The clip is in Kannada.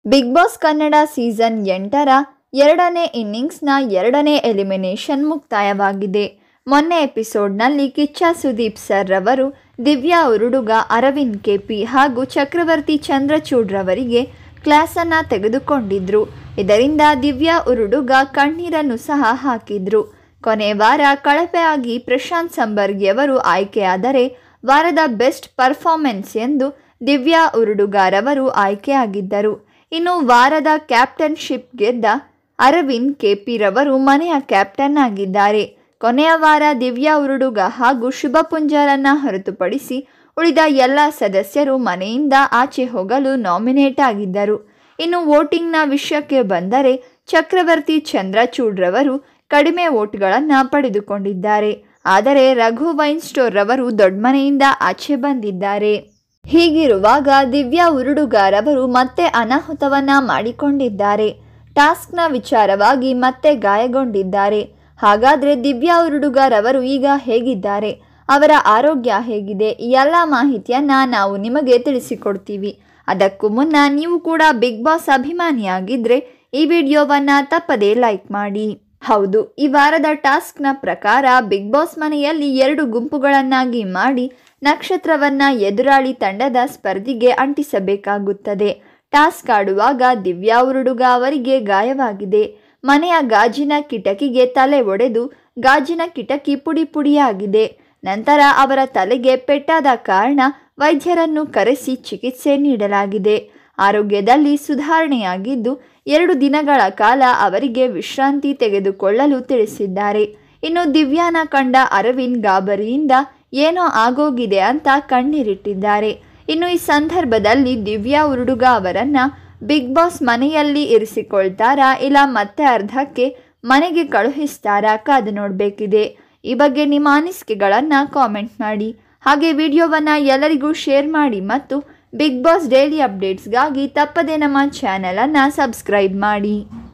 ಬಿಗ್ ಬಾಸ್ ಕನ್ನಡ ಸೀಸನ್ ಎಂಟರ ಎರಡನೇ ಇನ್ನಿಂಗ್ಸ್ನ ಎರಡನೇ ಎಲಿಮಿನೇಷನ್ ಮುಕ್ತಾಯವಾಗಿದೆ ಮೊನ್ನೆ ಎಪಿಸೋಡ್ನಲ್ಲಿ ಕಿಚ್ಚ ಸುದೀಪ್ ಸರ್ ರವರು ದಿವ್ಯಾ ಉರುಡುಗ ಅರವಿಂದ್ ಕೆಪಿ ಹಾಗೂ ಚಕ್ರವರ್ತಿ ಚಂದ್ರಚೂಡ್ ರವರಿಗೆ ಕ್ಲಾಸನ್ನು ತೆಗೆದುಕೊಂಡಿದ್ರು ಇದರಿಂದ ದಿವ್ಯಾ ಉರುಡುಗ ಕಣ್ಣೀರನ್ನು ಸಹ ಹಾಕಿದ್ರು ಕೊನೆ ವಾರ ಕಳಪೆಯಾಗಿ ಪ್ರಶಾಂತ್ ಸಂಬರ್ಗಿಯವರು ಆಯ್ಕೆಯಾದರೆ ವಾರದ ಬೆಸ್ಟ್ ಪರ್ಫಾರ್ಮೆನ್ಸ್ ಎಂದು ದಿವ್ಯಾ ಉರುಡುಗಾರವರು ಆಯ್ಕೆಯಾಗಿದ್ದರು ಇನ್ನು ವಾರದ ಕ್ಯಾಪ್ಟನ್ಶಿಪ್ ಗೆದ್ದ ಅರವಿಂದ್ ಕೆಪಿರವರು ಮನೆಯ ಕ್ಯಾಪ್ಟನ್ ಆಗಿದ್ದಾರೆ ಕೊನೆಯ ವಾರ ದಿವ್ಯಾ ಉರುಡುಗ ಹಾಗೂ ಶುಭ ಪುಂಜಾರನ್ನ ಹೊರತುಪಡಿಸಿ ಉಳಿದ ಎಲ್ಲ ಸದಸ್ಯರು ಮನೆಯಿಂದ ಆಚೆ ಹೋಗಲು ನಾಮಿನೇಟ್ ಆಗಿದ್ದರು ಇನ್ನು ವೋಟಿಂಗ್ನ ವಿಷಯಕ್ಕೆ ಬಂದರೆ ಚಕ್ರವರ್ತಿ ಚಂದ್ರಚೂಡ್ರವರು ಕಡಿಮೆ ವೋಟ್ಗಳನ್ನು ಪಡೆದುಕೊಂಡಿದ್ದಾರೆ ಆದರೆ ರಘು ವೈನ್ ಸ್ಟೋರ್ ರವರು ದೊಡ್ಡಮನೆಯಿಂದ ಆಚೆ ಬಂದಿದ್ದಾರೆ ಹೀಗಿರುವಾಗ ದಿವ್ಯಾ ಉರುಡುಗಾರವರು ಮತ್ತೆ ಅನಾಹುತವನ್ನ ಮಾಡಿಕೊಂಡಿದ್ದಾರೆ ಟಾಸ್ಕ್ನ ವಿಚಾರವಾಗಿ ಮತ್ತೆ ಗಾಯಗೊಂಡಿದ್ದಾರೆ ಹಾಗಾದರೆ ದಿವ್ಯಾ ಉರುಡುಗಾರವರು ಈಗ ಹೇಗಿದ್ದಾರೆ ಅವರ ಆರೋಗ್ಯ ಹೇಗಿದೆ ಈ ಎಲ್ಲ ಮಾಹಿತಿಯನ್ನ ನಾವು ನಿಮಗೆ ತಿಳಿಸಿಕೊಡ್ತೀವಿ ಅದಕ್ಕೂ ಮುನ್ನ ನೀವು ಕೂಡ ಬಿಗ್ ಬಾಸ್ ಅಭಿಮಾನಿಯಾಗಿದ್ದರೆ ಈ ವಿಡಿಯೋವನ್ನ ತಪ್ಪದೇ ಲೈಕ್ ಮಾಡಿ ಹೌದು ಈ ವಾರದ ಟಾಸ್ಕ್ನ ಪ್ರಕಾರ ಬಿಗ್ ಬಾಸ್ ಮನೆಯಲ್ಲಿ ಎರಡು ಗುಂಪುಗಳನ್ನಾಗಿ ಮಾಡಿ ನಕ್ಷತ್ರವನ್ನ ಎದುರಾಳಿ ತಂಡದ ಸ್ಪರ್ಧಿಗೆ ಅಂಟಿಸಬೇಕಾಗುತ್ತದೆ ಟಾಸ್ಕ್ ಆಡುವಾಗ ದಿವ್ಯಾ ಉರುಡುಗ ಅವರಿಗೆ ಗಾಯವಾಗಿದೆ ಮನೆಯ ಗಾಜಿನ ಕಿಟಕಿಗೆ ತಲೆ ಒಡೆದು ಗಾಜಿನ ಕಿಟಕಿ ಪುಡಿ ಪುಡಿಯಾಗಿದೆ ನಂತರ ಅವರ ತಲೆಗೆ ಪೆಟ್ಟಾದ ಕಾರಣ ವೈದ್ಯರನ್ನು ಕರೆಸಿ ಚಿಕಿತ್ಸೆ ನೀಡಲಾಗಿದೆ ಆರೋಗ್ಯದಲ್ಲಿ ಸುಧಾರಣೆಯಾಗಿದ್ದು ಎರಡು ದಿನಗಳ ಕಾಲ ಅವರಿಗೆ ವಿಶ್ರಾಂತಿ ತೆಗೆದುಕೊಳ್ಳಲು ತಿಳಿಸಿದ್ದಾರೆ ಇನ್ನು ದಿವ್ಯಾನ ಕಂಡ ಅರವಿಂದ್ ಗಾಬರಿಯಿಂದ ಏನೋ ಆಗೋಗಿದೆ ಅಂತ ಕಣ್ಣೀರಿಟ್ಟಿದ್ದಾರೆ ಇನ್ನು ಈ ಸಂದರ್ಭದಲ್ಲಿ ದಿವ್ಯಾ ಉರುಡುಗ ಅವರನ್ನ ಬಿಗ್ ಬಾಸ್ ಮನೆಯಲ್ಲಿ ಇರಿಸಿಕೊಳ್ತಾರಾ ಇಲ್ಲ ಮತ್ತೆ ಅರ್ಧಕ್ಕೆ ಮನೆಗೆ ಕಳುಹಿಸ್ತಾರಾ ಕಾದು ನೋಡಬೇಕಿದೆ ಈ ಬಗ್ಗೆ ನಿಮ್ಮ ಅನಿಸಿಕೆಗಳನ್ನು ಕಾಮೆಂಟ್ ಮಾಡಿ ಹಾಗೆ ವಿಡಿಯೋವನ್ನು ಎಲ್ಲರಿಗೂ ಶೇರ್ ಮಾಡಿ ಮತ್ತು ಬಿಗ್ ಬಾಸ್ ಡೈಲಿ ಅಪ್ಡೇಟ್ಸ್ಗಾಗಿ ತಪ್ಪದೇ ನಮ್ಮ ಚಾನಲನ್ನು ಸಬ್ಸ್ಕ್ರೈಬ್ ಮಾಡಿ